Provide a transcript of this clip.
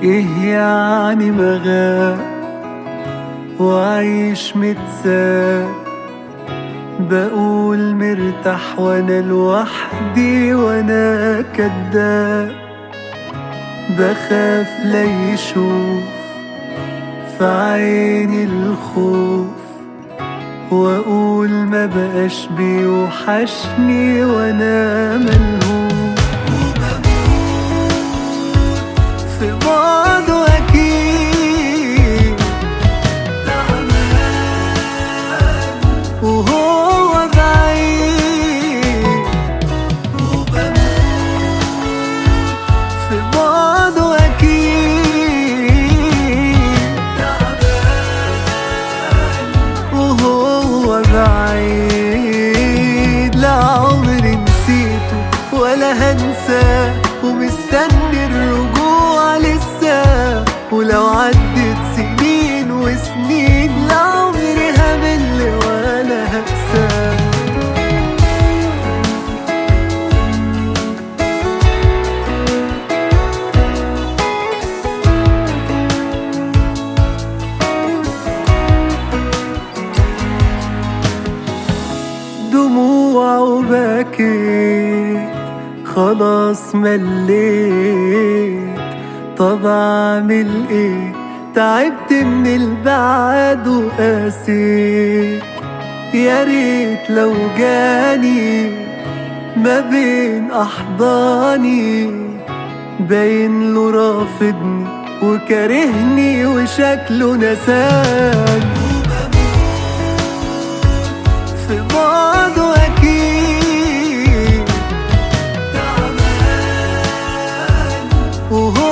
ايه يعني مغاب وعيش متساب بقول مرتاح وانا لوحدي وانا كداب بخاف لا يشوف في عيني الخوف واقول ما بقاش بيوحشني وانا ملهوف في بعضه اكيد وهو بعيد في بعضه اكيد وهو بعيد لا عمري نسيته ولا هنساه ومستني الرجوع لسه ولو عدت سنين وسنين لا عمري همل ولا هنساه دموع وبكيت خلاص مليت طب اعمل ايه تعبت من البعد وقاسيت يا ريت لو جاني ما بين احضاني باين له رافضني وكارهني وشكله نساني في بعضه أكيد وهو